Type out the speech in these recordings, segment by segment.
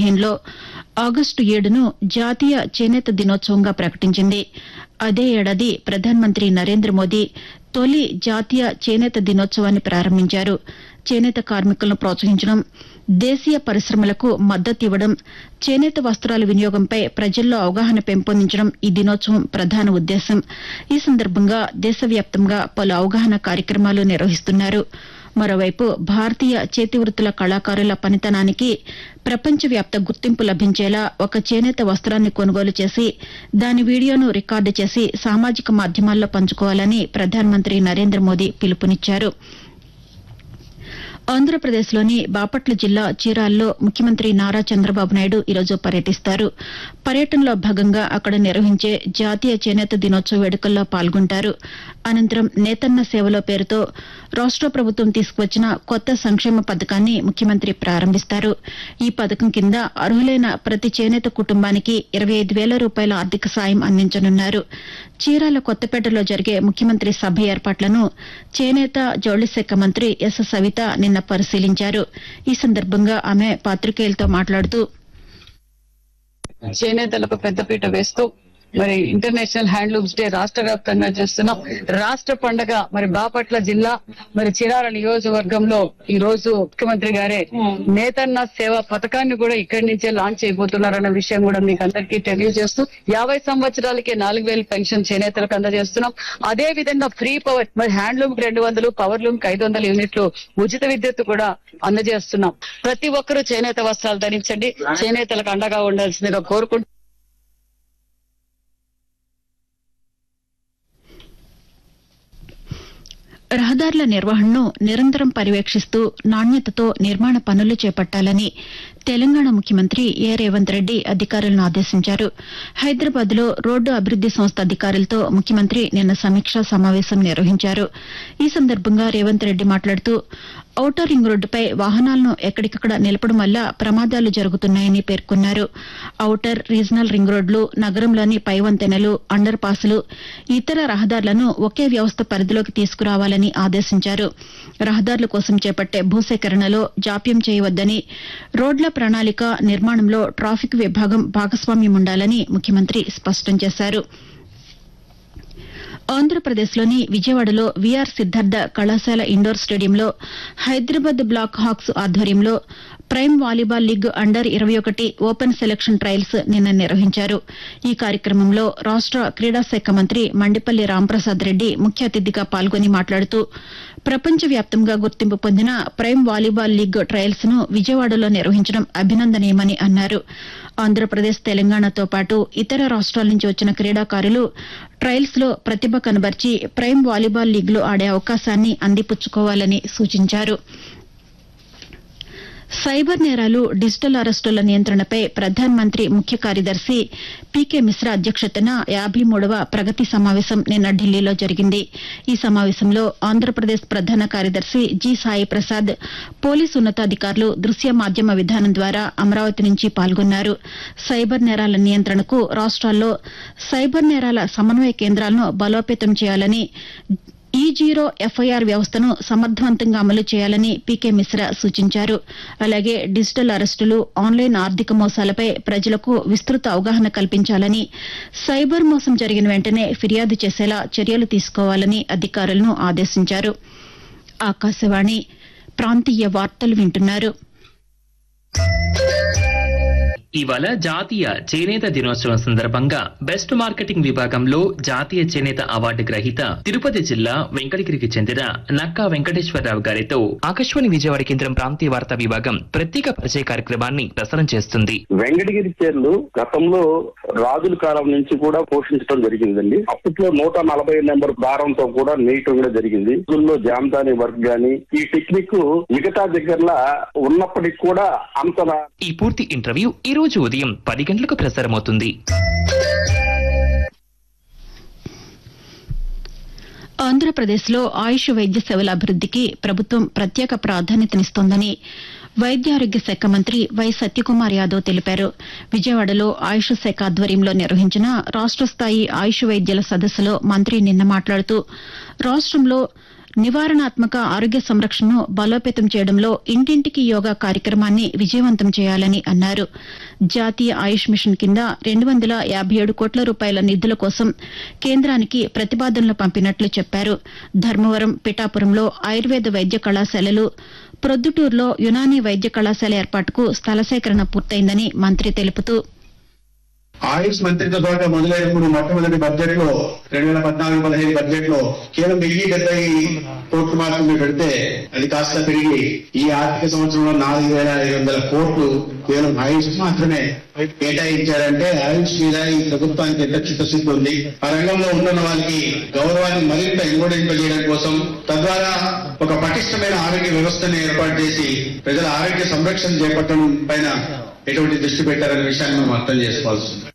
పదిహేనులో ఆగస్టు ఏడును జాతీయ చేనేత దినోత్సవంగా ప్రకటించింది అదే ఏడాది ప్రధానమంత్రి నరేంద్ర మోదీ తొలి జాతీయ చేనేత దినోత్సవాన్ని ప్రారంభించారు చేనేత కార్మికులను ప్రోత్సహించడం దేశీయ పరిశ్రమలకు మద్దతు ఇవ్వడం చేనేత వస్త్రాల వినియోగంపై ప్రజల్లో అవగాహన పెంపొందించడం ఈ దినోత్సవం ప్రధాన ఉద్దేశం ఈ సందర్భంగా దేశవ్యాప్తంగా పలు అవగాహన కార్యక్రమాలు నిర్వహిస్తున్నారు మరోవైపు భారతీయ చేతివృత్తుల కళాకారుల పనితనానికి ప్రపంచవ్యాప్త గుర్తింపు లభించేలా ఒక చేనేత వస్త్రాన్ని కొనుగోలు చేసి దాని వీడియోను రికార్డు చేసి సామాజిక మాధ్యమాల్లో పంచుకోవాలని ప్రధానమంత్రి నరేంద్ర మోదీ పిలుపునిచ్చారు ఆంధ్రప్రదేశ్లోని బాపట్ల జిల్లా చీరాల్లో ముఖ్యమంత్రి నారా చంద్రబాబు నాయుడు ఈరోజు పర్యటిస్తారు పర్యటనలో భాగంగా అక్కడ నిర్వహించే జాతీయ చేనేత దినోత్సవ వేడుకల్లో పాల్గొంటారు అనంతరం నేతన్న సేవలో పేరుతో రాష్ట ప్రభుత్వం తీసుకువచ్చిన కొత్త సంక్షేమ పథకాన్ని ముఖ్యమంత్రి ప్రారంభిస్తారు ఈ పథకం కింద అర్హులైన ప్రతి చేనేత కుటుంబానికి ఇరవై ఐదు వేల రూపాయల ఆర్థిక సాయం అందించనున్నారు చీరాల కొత్తపేటలో జరిగే ముఖ్యమంత్రి సభ ఏర్పాట్లను చేనేత జౌళి శాఖ మంత్రి ఎస్ సవిత నిన్న పరిశీలించారు ఈ సందర్భంగా ఆమె పాతికేయులతో మాట్లాడుతూ చేనేతలకు పెద్దపీట వేస్తూ మరి ఇంటర్నేషనల్ హ్యాండ్లూమ్స్ డే రాష్ట్ర వ్యాప్తంగా చేస్తున్నాం రాష్ట్ర పండగ మరి బాపట్ల జిల్లా మరి చిరాల నియోజకవర్గంలో ఈ రోజు ముఖ్యమంత్రి గారే నేతన్న సేవా పథకాన్ని కూడా ఇక్కడి నుంచే లాంచ్ చేయబోతున్నారన్న విషయం కూడా మీకు అందరికీ తెలియజేస్తూ యాభై సంవత్సరాలకే నాలుగు వేలు పెన్షన్ చేనేతలకు అందజేస్తున్నాం అదే విధంగా ఫ్రీ పవర్ మరి హ్యాండ్లూమ్ కి రెండు వందలు పవర్ లూమ్ కి ఐదు వందల యూనిట్లు ఉచిత విద్యుత్ కూడా అందజేస్తున్నాం ప్రతి ఒక్కరూ చేనేత వస్త్రాలు ధరించండి చేనేతలకు అండగా ఉండాల్సిందిగా కోరుకుంటూ రహదారుల నిర్వహణను నిరంతరం పర్యవేక్షిస్తూ నాణ్యతతో నిర్మాణ పనులు చేపట్టాలని తెలంగాణ ముఖ్యమంత్రి ఏ రేవంత్ రెడ్డి అధికారులను ఆదేశించారు హైదరాబాద్ లో రోడ్డు అభివృద్ది సంస్థ అధికారులతో ముఖ్యమంత్రి నిన్న సమీక్షా సమావేశం నిర్వహించారు ఈ సందర్భంగా రేవంత్ రెడ్డి మాట్లాడుతూ ఔటర్ రింగ్ రోడ్డుపై వాహనాలను ఎక్కడికక్కడ నిలపడం వల్ల ప్రమాదాలు జరుగుతున్నాయని పేర్కొన్నారు ఔటర్ రీజనల్ రింగ్ రోడ్లు నగరంలోని పైవంతెనలు అండర్ పాసులు ఇతర రహదారులను ఒకే వ్యవస్థ పరిధిలోకి తీసుకురావాలని ఆదేశించారు రహదారుల కోసం చేపట్టే భూసేకరణలో జాప్యం చేయవద్దని రోడ్ల ప్రణాళిక నిర్మాణంలో ట్రాఫిక్ విభాగం భాగస్వామ్యం ఉండాలని ముఖ్యమంత్రి స్పష్టం చేశారు ఆంధ్రప్రదేశ్లోని విజయవాడలో వీఆర్ సిద్ధార్థ కళాశాల ఇండోర్ స్టేడియంలో హైదరాబాద్ బ్లాక్ హాక్స్ ఆధ్వర్యంలో ప్రైమ్ వాలీబాల్ లీగ్ అండర్ ఇరవై ఒకటి ఓపెన్ సెలక్షన్ ట్రయల్స్ నిన్న నిర్వహించారు ఈ కార్యక్రమంలో రాష్ట క్రీడా శాఖ మంత్రి మండిపల్లి రాంప్రసాద్ రెడ్డి ముఖ్య అతిథిగా పాల్గొని మాట్లాడుతూ ప్రపంచవ్యాప్తంగా గుర్తింపు పొందిన ప్రైమ్ వాలీబాల్ లీగ్ ట్రయల్స్ ను విజయవాడలో నిర్వహించడం అభినందనీయమని అన్నారు ఆంధ్రప్రదేశ్ తెలంగాణతో పాటు ఇతర రాష్ట్రాల నుంచి వచ్చిన క్రీడాకారులు ట్రయల్స్ లో ప్రతిభ కనబర్చి ప్రైమ్ వాలీబాల్ లీగ్ లో ఆడే అవకాశాన్ని అందిపుచ్చుకోవాలని సూచించారు సైబర్ నేరాలు డిజిటల్ అరెస్టుల నియంత్రణపై ప్రధానమంత్రి ముఖ్య కార్యదర్శి పీకే మిశ్రా అధ్యక్షతన యాబై మూడవ ప్రగతి సమావేశం నిన్న ఢిల్లీలో జరిగింది ఈ సమావేశంలో ఆంధ్రప్రదేశ్ ప్రధాన కార్యదర్శి జి సాయి ప్రసాద్ పోలీసు ఉన్నతాధికారులు దృశ్య మాధ్యమ విధానం ద్వారా అమరావతి నుంచి పాల్గొన్నారు సైబర్ నేరాల నియంత్రణకు రాష్ట్రాల్లో సైబర్ నేరాల సమన్వయ కేంద్రాలను బలోపేతం చేయాలని ఈ జీరో ఎఫ్ఐఆర్ వ్యవస్థను సమర్థవంతంగా అమలు చేయాలని పీకే మిశ్రా సూచించారు అలాగే డిజిటల్ అరెస్టులు ఆన్లైన్ ఆర్థిక మోసాలపై ప్రజలకు విస్తృత అవగాహన కల్పించాలని సైబర్ మోసం జరిగిన వెంటనే ఫిర్యాదు చేసేలా చర్యలు తీసుకోవాలని అధికారులను ఆదేశించారు ఆకాశవాణి ప్రాంతీయ వార్తలు వింటున్నారు ఇవాళ జాతీయ చేనేత దినోత్సవం సందర్భంగా బెస్ట్ మార్కెటింగ్ విభాగంలో జాతీయ చేనేత అవార్డు గ్రహీత తిరుపతి జిల్లా వెంకటగిరికి చెందిన నక్కా వెంకటేశ్వరరావు గారితో ఆకాశవాణి విజయవాడ కేంద్రం ప్రాంతీయ వార్తా విభాగం ప్రత్యేక పరిచయ కార్యక్రమాన్ని ప్రసారం చేస్తుంది వెంకటగిరి చీరలు గతంలో రాజుల కాలం నుంచి కూడా పోషించడం జరిగిందండి అప్పట్లో నూట నలభై నెంబర్ దారంతో కూడా నేయటం కూడా జరిగింది రోజుల్లో జామదాని వర్క్ గాని ఈ టెక్నిక్ మిగతా దగ్గరలా ఉన్నప్పటికీ కూడా అంత ఈ పూర్తి ఇంటర్వ్యూ ఈ రోజు ఉదయం పది గంటలకు ప్రసారమవుతుంది ఆంధ్రప్రదేశ్లో ఆయుష్ వైద్య సేవల అభివృద్దికి ప్రభుత్వం ప్రత్యేక ప్రాధాన్యతనిస్తోందని వైద్య ఆరోగ్య శాఖ మంత్రి వై సత్యకుమార్ యాదవ్ తెలిపారు విజయవాడలో ఆయుష్ శాఖ ఆధ్వర్యంలో నిర్వహించిన రాష్ట స్థాయి ఆయుష్ వైద్యుల సదస్సులో మంత్రి నిన్న మాట్లాడుతూ రాష్టంలో నివారణాత్మక ఆరోగ్య సంరక్షణను బలోపేతం చేయడంలో ఇంటింటికి యోగా కార్యక్రమాన్ని విజయవంతం చేయాలని అన్నారు జాతీయ ఆయుష్ మిషన్ కింద రెండు వందల యాభై ఏడు కోట్ల రూపాయల నిధుల కోసం కేంద్రానికి ప్రతిపాదనలు పంపినట్లు చెప్పారు ధర్మవరం పిఠాపురంలో ఆయుర్వేద వైద్య కళాశాలలు ప్రొద్దుటూరులో యునానీ వైద్య కళాశాల ఏర్పాటుకు స్థల సేకరణ పూర్తయిందని మంత్రి తెలుపుతూ ఆయుష్ మంత్రిత్వ శాఖ మొదలైనప్పుడు మొట్టమొదటి బడ్జెట్ లో రెండు వేల పద్నాలుగు పదిహేను బడ్జెట్ లో కేవలం వెయ్యి డెబ్బై కోట్లు మాత్రమే పెడితే అది కాస్త పెరిగి ఈ ఆర్థిక సంవత్సరంలో నాలుగు వేల ఐదు వందల కోట్లు కేవలం ఆయుష్ మాత్రమే కేటాయించారంటే ఆయుష్ మీద ఈ ప్రభుత్వానికి ఎంత చిత్తశుద్ధి ఉంది ఆ రంగంలో ఉన్న వాళ్ళకి గౌరవాన్ని మరింత ఇన్వడింపజేయడం కోసం తద్వారా ఒక పటిష్టమైన ఆరోగ్య వ్యవస్థను ఏర్పాటు చేసి ప్రజల ఆరోగ్య సంరక్షణ చేపట్టడం పైన ఎటువంటి దృష్టి పెట్టారనే విషయాన్ని మనం అర్థం చేసుకోవాల్సి ఉంది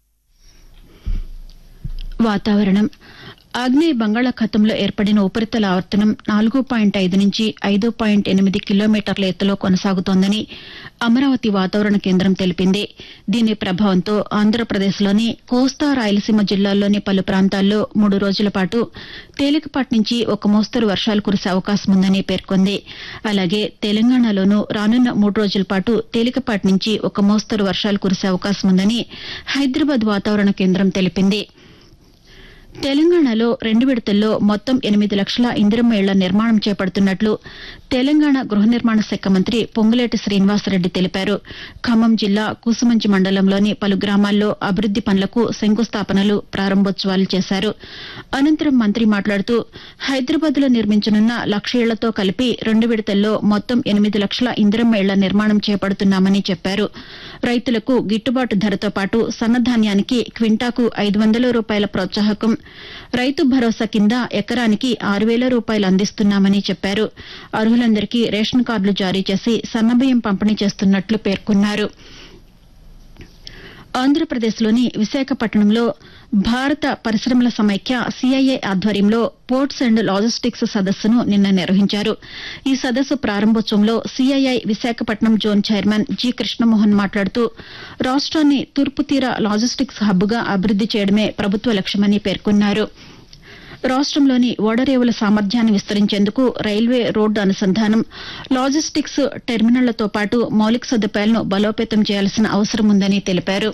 వాతావరణం ఆగ్నేయ బంగాళాఖాతంలో ఏర్పడిన ఉపరితల ఆవర్తనం నాలుగు పాయింట్ ఐదు నుంచి ఐదు పాయింట్ ఎనిమిది కిలోమీటర్ల ఎత్తులో కొనసాగుతోందని అమరావతి వాతావరణ కేంద్రం తెలిపింది దీని ప్రభావంతో ఆంధ్రప్రదేశ్లోని కోస్తా రాయలసీమ జిల్లాల్లోని పలు ప్రాంతాల్లో మూడు రోజుల పాటు తేలికపాటి నుంచి ఒక మోస్తరు వర్షాలు కురిసే అవకాశం ఉందని పేర్కొంది అలాగే తెలంగాణలోనూ రానున్న మూడు రోజుల పాటు తేలికపాటి నుంచి ఒక మోస్తరు వర్షాలు కురిసే అవకాశం ఉందని హైదరాబాద్ వాతావరణ కేంద్రం తెలిపింది తెలంగాణలో రెండు విడతల్లో మొత్తం ఎనిమిది లక్షల ఇందిరమ్మ ఇళ్ల నిర్మాణం చేపడుతున్నట్లు తెలంగాణ గృహ నిర్మాణ శాఖ మంత్రి పొంగులేటి శ్రీనివాసరెడ్డి తెలిపారు ఖమ్మం జిల్లా కూసుమంచి మండలంలోని పలు గ్రామాల్లో అభివృద్ది పనులకు శంకుస్థాపనలు ప్రారంభోత్సవాలు చేశారు అనంతరం మంత్రి మాట్లాడుతూ హైదరాబాద్ లో నిర్మించనున్న లక్ష ఇళ్లతో కలిపి రెండు విడతల్లో మొత్తం ఎనిమిది లక్షల ఇందిరమ్మ ఇళ్ల నిర్మాణం చేపడుతున్నామని చెప్పారు రైతులకు గిట్టుబాటు ధరతో పాటు సన్నధాన్యానికి క్వింటాకు ఐదు వందల రూపాయల ప్రోత్సాహకం రైతు భరోసా కింద ఎకరానికి ఆరు వేల రూపాయలు అందిస్తున్నామని చెప్పారు అర్హులందరికీ రేషన్ కార్డులు జారీ చేసి సన్నబియ్యం పంపిణీ చేస్తున్నట్లు పేర్కొన్నారు ఆంధ్రప్రదేశ్లోని విశాఖపట్నంలో భారత పరిశ్రమల సమైక్య సిఐఐ ఆధ్వర్యంలో పోర్ట్స్ అండ్ లాజిస్టిక్స్ సదస్సును నిన్న నిర్వహించారు ఈ సదస్సు ప్రారంభోత్సవంలో CII Visakhapatnam zone chairman G Krishnamohan మాట్లాడుతూ రాష్ట్రాన్ని తూర్పు తీర లాజిస్టిక్స్ హబ్గా అభివృద్ది చేయడమే ప్రభుత్వ లక్ష్యమని పేర్కొన్నారు రాష్ట్రంలోని ఓడరేవుల సామర్థ్యాన్ని విస్తరించేందుకు రైల్వే రోడ్డు అనుసంధానం లాజిస్టిక్స్ టెర్మినళ్లతో పాటు మౌలిక సదుపాయాలను బలోపేతం చేయాల్సిన అవసరం ఉందని తెలిపారు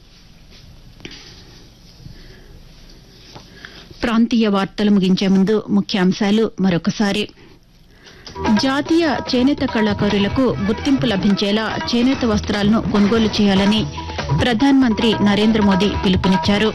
ప్రాంతీయ వార్తలు ముగించే ముందు ముఖ్యాంశాలు మరొకసారి జాతీయ చేనేత కళాకారులకు గుర్తింపు లభించేలా చేనేత వస్త్రాలను కొనుగోలు చేయాలని ప్రధానమంత్రి నరేంద్ర మోదీ పిలుపునిచ్చారు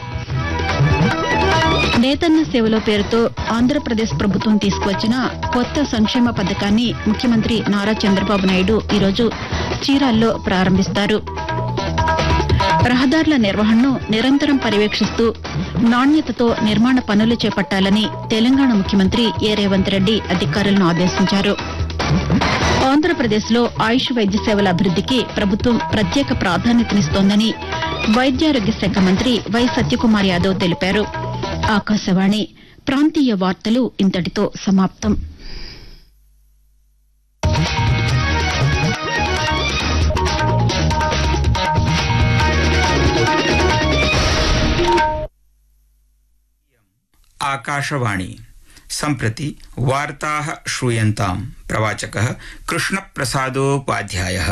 నేతన్న సేవలో పేరుతో ఆంధ్రప్రదేశ్ ప్రభుత్వం తీసుకువచ్చిన కొత్త సంక్షేమ పథకాన్ని ముఖ్యమంత్రి నారా చంద్రబాబు నాయుడు ఈరోజు చీరాల్లో ప్రారంభిస్తారు రహదారుల నిర్వహణను నిరంతరం పర్యవేక్షిస్తూ నాణ్యతతో నిర్మాణ పనులు చేపట్టాలని తెలంగాణ ముఖ్యమంత్రి ఏ రేవంత్ రెడ్డి అధికారులను ఆదేశించారు ఆంధ్రప్రదేశ్లో ఆయుష్ వైద్య సేవల అభివృద్దికి ప్రభుత్వం ప్రత్యేక ప్రాధాన్యతనిస్తోందని వైద్యారోగ్య శాఖ మంత్రి వై సత్యకుమార్ యాదవ్ తెలిపారు ఆకాశవాణి ప్రాంతీయ వార్తలు ఇంతటితో సమాప్తం आकाशवाणी सम्प्रति वार्ताः श्रूयन्ताम् प्रवाचकः कृष्णप्रसादोपाध्यायः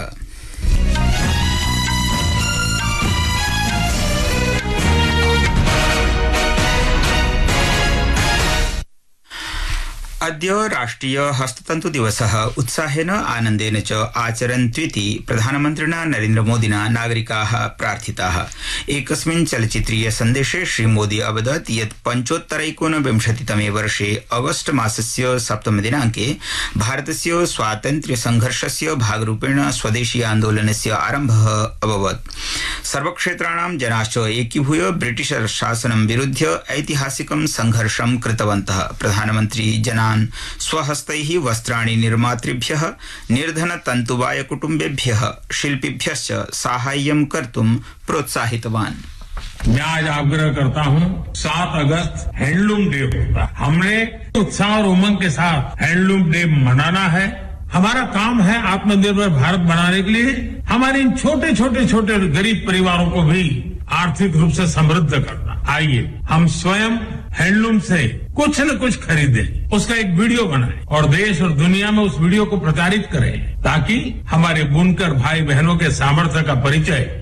अद्य राष्ट्रिय हस्ततन्तु दिवसः उत्साहेन आनन्देन च आचरन्त्विति प्रधानमन्त्रिणा नरेन्द्रमोदिना नागरिकाः प्रार्थिताः एकस्मिन् चलच्चित्रीय सन्देशे श्रीमोदी अवदत् यत् पञ्चोत्तरैकोनविंशतितमे वर्षे अगस्त मासस्य सप्तमदिनाङ्के भारतस्य स्वातन्त्र्य संघर्षस्य भागरूपेण स्वदेशी आन्दोलनस्य आरम्भः अभवत् सर्वक्षेत्राणां जनाश्च एकीभूय ब्रिटिश शासनं विरुध्य ऐतिहासिकं संघर्षं कृतवन्तः प्रधानमन्त्री जनान् स्वहस्तैः वस्त्राणि निर्मातृभ्यः निर्धनतन्तुवाय कुटुम्बेभ्यः शिल्पिभ्यश्च साहाय्यं कर्तुं प्रोत्साहितवान् मैं आज आग्रह करता हूं सात अगस्त हैंडलूम डे होता है हमने उत्साह और उमंग के साथ हैंडलूम डे मनाना है हमारा काम है आत्मनिर्भर भारत बनाने के लिए हमारे इन छोटे छोटे छोटे गरीब परिवारों को भी आर्थिक रूप से समृद्ध करना आइए हम स्वयं हैंडलूम से कुछ न कुछ खरीदें उसका एक वीडियो बनाएं और देश और दुनिया में उस वीडियो को प्रचारित करें ताकि हमारे बुनकर भाई बहनों के सामर्थ्य का परिचय